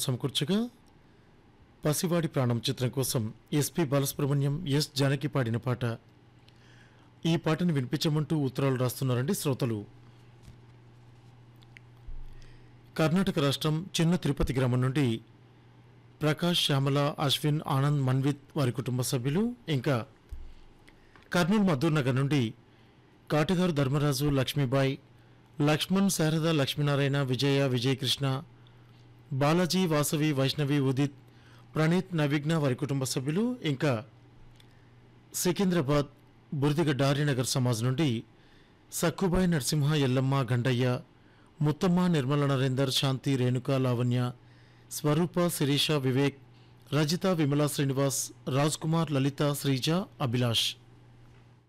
సమకూర్చగా పసివాడి ప్రాణం చిత్రం కోసం ఎస్పి బాలసుబ్రహ్మణ్యం ఎస్ జానకి పాడిన పాట ఈ పాటను వినిపించమంటూ ఉత్తరాలు రాస్తున్నారండి శ్రోతలు కర్ణాటక రాష్ట్రం చిన్న తిరుపతి గ్రామం నుండి ప్రకాష్ శ్యామల అశ్విన్ ఆనంద్ మన్విత్ వారి కుటుంబ సభ్యులు ఇంకా కర్నూలు మద్దూర్ నగర్ నుండి కాటగారు ధర్మరాజు లక్ష్మీబాయి లక్ష్మణ్ శారద లక్ష్మీనారాయణ విజయ విజయకృష్ణ బాలాజీ వాసవి వైష్ణవి ఉదిత్ ప్రణీత్ నవిఘ్న వారి కుటుంబ సభ్యులు ఇంకా సికింద్రాబాద్ బురదిగడ్డ ఆర్యనగర్ సమాజ్ నుండి సక్కుబాయి నరసింహ ఎల్లమ్మ గండయ్య ముత్తమ్మ నిర్మల నరేందర్ శాంతి రేణుక లావణ్య స్వరూప శిరీష వివేక్ రజిత విమలా శ్రీనివాస్ రాజ్ కుమార్ లలిత శ్రీజ అభిలాష్